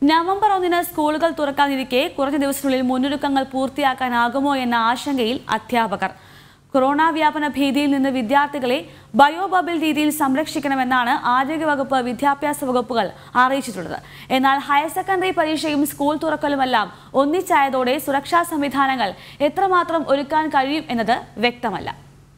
November ഒന്നിന് സ്കൂളുകൾ തുറക്കാനിരിക്കെ കുറഞ്ഞ ദിവസത്തിനുള്ളിൽ മുന്നൊരുക്കങ്ങൾ പൂർത്തിയാക്കാനാകുമോ എന്ന ആശങ്കയിൽ അധ്യാപകർ കൊറോണ വ്യാപന ഭീതിയിൽ നിന്ന് വിദ്യാർത്ഥികളെ ബയോബബിൾ രീതിയിൽ സംരക്ഷിക്കണമെന്നാണ് ആരോഗ്യവകുപ്പ് വിദ്യാഭ്യാസ വകുപ്പുകൾ അറിയിച്ചിട്ടുള്ളത് എന്നാൽ ഹയർ സെക്കൻഡറി പരീക്ഷയും സ്കൂൾ തുറക്കലുമെല്ലാം ഒന്നിച്ചായതോടെ സുരക്ഷാ സംവിധാനങ്ങൾ എത്രമാത്രം ഒരുക്കാൻ കഴിയും എന്നത് വ്യക്തമല്ല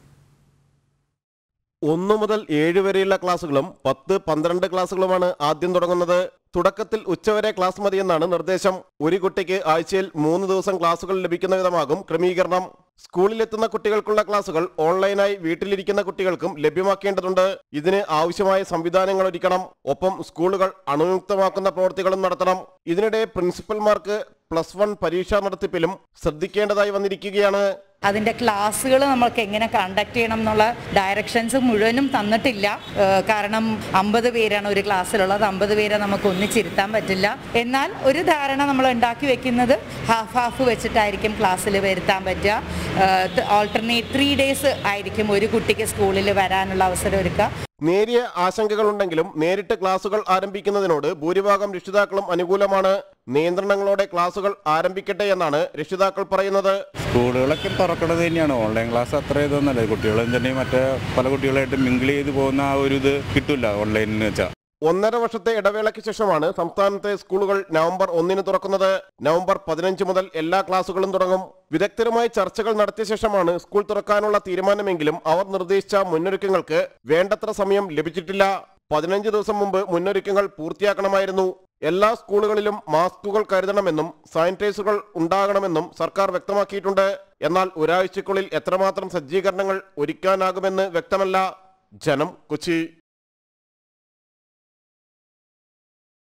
ഒന്നു മുതൽ ഏഴ് വരെയുള്ള ക്ലാസ്സുകളും പത്ത് പന്ത്രണ്ട് ക്ലാസ്സുകളുമാണ് ആദ്യം തുടങ്ങുന്നത് തുടക്കത്തിൽ ഉച്ചവരെ ക്ലാസ് മതിയെന്നാണ് നിർദ്ദേശം ഒരു കുട്ടിക്ക് ആഴ്ചയിൽ മൂന്ന് ദിവസം ക്ലാസുകൾ ലഭിക്കുന്ന വിധമാകും ക്രമീകരണം സ്കൂളിലെത്തുന്ന കുട്ടികൾക്കുള്ള ക്ലാസുകൾ ഓൺലൈനായി വീട്ടിലിരിക്കുന്ന കുട്ടികൾക്കും ലഭ്യമാക്കേണ്ടതുണ്ട് ഇതിന് ആവശ്യമായ സംവിധാനങ്ങൾ ഒരുക്കണം ഒപ്പം സ്കൂളുകൾ അണുയുക്തമാക്കുന്ന പ്രവൃത്തികളും നടത്തണം ഇതിനിടെ പ്രിൻസിപ്പൽമാർക്ക് പ്ലസ് വൺ പരീക്ഷാ നടത്തിപ്പിലും ശ്രദ്ധിക്കേണ്ടതായി വന്നിരിക്കുകയാണ് അതിൻ്റെ ക്ലാസ്സുകൾ നമ്മൾക്ക് എങ്ങനെ കണ്ടക്ട് ചെയ്യണം എന്നുള്ള ഡയറക്ഷൻസ് മുഴുവനും തന്നിട്ടില്ല ഏഹ് കാരണം അമ്പത് പേരാണ് ഒരു ക്ലാസ്സിലുള്ളത് അമ്പത് പേരെ നമുക്ക് ഒന്നിച്ചിരുത്താൻ പറ്റില്ല എന്നാൽ ഒരു ധാരണ നമ്മൾ ഉണ്ടാക്കി വെക്കുന്നത് ഹാഫ് ഹാഫ് വെച്ചിട്ടായിരിക്കും ക്ലാസ്സിൽ വരുത്താൻ പറ്റുക ഓൾട്ടർനേറ്റ് ത്രീ ഡേയ്സ് ആയിരിക്കും ഒരു കുട്ടിക്ക് സ്കൂളിൽ വരാനുള്ള അവസരം ഒരുക്കുക നേരിയ ആശങ്കകളുണ്ടെങ്കിലും നേരിട്ട് ക്ലാസുകൾ ആരംഭിക്കുന്നതിനോട് ഭൂരിഭാഗം രക്ഷിതാക്കളും അനുകൂലമാണ് നിയന്ത്രണങ്ങളോടെ ക്ലാസുകൾ ആരംഭിക്കട്ടെ എന്നാണ് രക്ഷിതാക്കൾ പറയുന്നത് സ്കൂളുകളൊക്കെ തുറക്കണത് തന്നെയാണ് ഓൺലൈൻ ക്ലാസ് അത്ര ഇതൊന്നല്ല കുട്ടികളും തന്നെ മറ്റേ പല കുട്ടികളായിട്ട് മിങ്കിൾ ചെയ്ത് പോകുന്ന ആ ഒരു ഇത് കിട്ടില്ല ഓൺലൈനിൽ വെച്ചാൽ ഒന്നര വർഷത്തെ ഇടവേളയ്ക്ക് ശേഷമാണ് സംസ്ഥാനത്തെ സ്കൂളുകൾ നവംബർ ഒന്നിന് തുറക്കുന്നത് നവംബർ പതിനഞ്ച് മുതൽ എല്ലാ ക്ലാസുകളും തുടങ്ങും വിദഗ്ധരുമായി ചർച്ചകൾ നടത്തിയ ശേഷമാണ് സ്കൂൾ തുറക്കാനുള്ള തീരുമാനമെങ്കിലും അവർ നിർദ്ദേശിച്ച മുന്നൊരുക്കങ്ങൾക്ക് വേണ്ടത്ര സമയം ലഭിച്ചിട്ടില്ല പതിനഞ്ച് ദിവസം മുമ്പ് മുന്നൊരുക്കങ്ങൾ പൂർത്തിയാക്കണമായിരുന്നു എല്ലാ സ്കൂളുകളിലും മാസ്കുകൾ കരുതണമെന്നും സാനിറ്റൈസറുകൾ ഉണ്ടാകണമെന്നും സർക്കാർ വ്യക്തമാക്കിയിട്ടുണ്ട് എന്നാൽ ഒരാഴ്ചക്കുള്ളിൽ എത്രമാത്രം സജ്ജീകരണങ്ങൾ ഒരുക്കാനാകുമെന്ന് വ്യക്തമല്ല ജനം കൊച്ചി